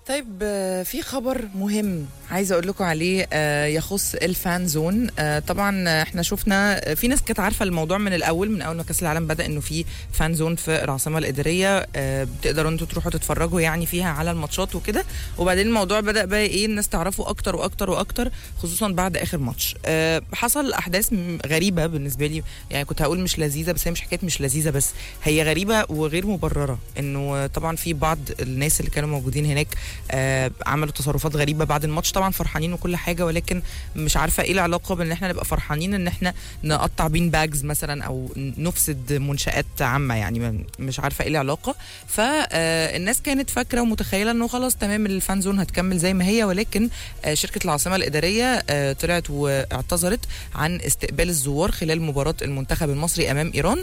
طيب آه، في خبر مهم عايزه اقول لكم عليه آه، يخص الفان زون آه، طبعا آه، احنا شفنا آه، في ناس كانت عارفه الموضوع من الاول من اول ما كاس العالم بدا انه في فان زون في العاصمه الاداريه آه، بتقدروا انتوا تروحوا تتفرجوا يعني فيها على الماتشات وكده وبعدين الموضوع بدا بقى ايه الناس تعرفه اكتر واكتر واكتر خصوصا بعد اخر ماتش آه، حصل احداث م- غريبه بالنسبه لي يعني كنت هقول مش لذيذه بس هي مش حكايه مش لذيذه بس هي غريبه وغير مبرره انه آه، طبعا في بعض الناس اللي كانوا موجودين هناك آه، عملوا تصرفات غريبه بعد الماتش طبعا فرحانين وكل حاجه ولكن مش عارفه ايه العلاقه بان احنا نبقى فرحانين ان احنا نقطع بين باجز مثلا او نفسد منشات عامه يعني ما- مش عارفه ايه العلاقه فالناس كانت فاكره ومتخيله انه خلاص تمام الفان زون هتكمل زي ما هي ولكن آه، شركه العاصمه الاداريه آه، طلعت واعتذرت عن استقبال الزوار خلال مباراه المنتخب المصري امام ايران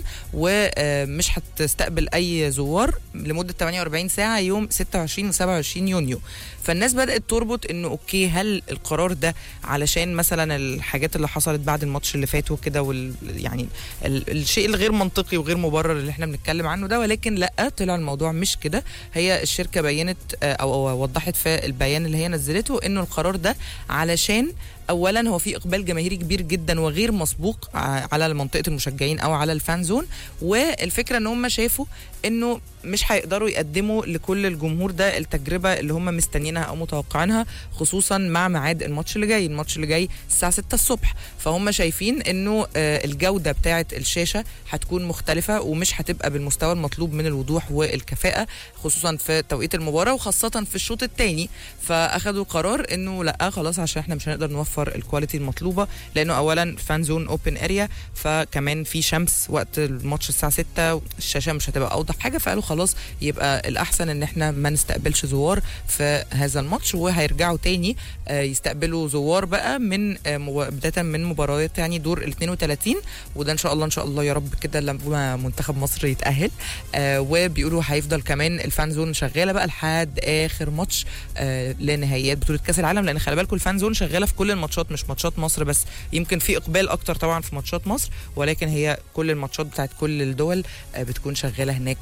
ومش هتستقبل اي زوار لمده 48 ساعه يوم 26 و 27 يونيو فالناس بدات تربط انه اوكي هل القرار ده علشان مثلا الحاجات اللي حصلت بعد الماتش اللي فات وكده وال يعني ال الشيء الغير منطقي وغير مبرر اللي احنا بنتكلم عنه ده ولكن لا طلع الموضوع مش كده هي الشركه بينت آه، او أو وضحت في البيان اللي هي نزلته انه القرار ده علشان اولا هو في اقبال جماهيري كبير جدا وغير مسبوق ع- على منطقه المشجعين او على الفان زون والفكره ان هم شافوا انه مش هيقدروا يقدموا لكل الجمهور ده التجربه اللي هم مستنيينها او متوقعينها خصوصا مع ميعاد الماتش اللي جاي الماتش اللي جاي الساعه 6 الصبح فهم شايفين انه آه، الجوده بتاعه الشاشه هتكون مختلفه ومش هتبقى بالمستوى المطلوب من الوضوح والكفاءه خصوصا في توقيت المباراه وخاصه في الشوط الثاني فاخدوا قرار انه لا خلاص عشان احنا مش هنقدر نوفر الكواليتي المطلوبه لانه اولا فان زون اوبن اريا فكمان في شمس وقت الماتش الساعه 6 الشاشه مش هتبقى اوضح حاجه فقالوا خلاص يبقى الاحسن ان احنا ما نستقبلش زوار في هذا الماتش وهيرجعوا تاني آه، يستقبلوا زوار بقى من آه، مو- بدايه من مباريات يعني دور ال 32 وده ان شاء الله ان شاء الله يا رب كده لما منتخب مصر يتاهل آه، وبيقولوا هيفضل كمان الفان زون شغاله بقى لحد اخر ماتش آه، لنهائيات بطوله كاس العالم لان خلي بالكم الفان زون شغاله في كل الماتشات مش ماتشات مصر بس يمكن في اقبال اكتر طبعا في ماتشات مصر ولكن هي كل الماتشات بتاعت كل الدول آه، بتكون شغاله هناك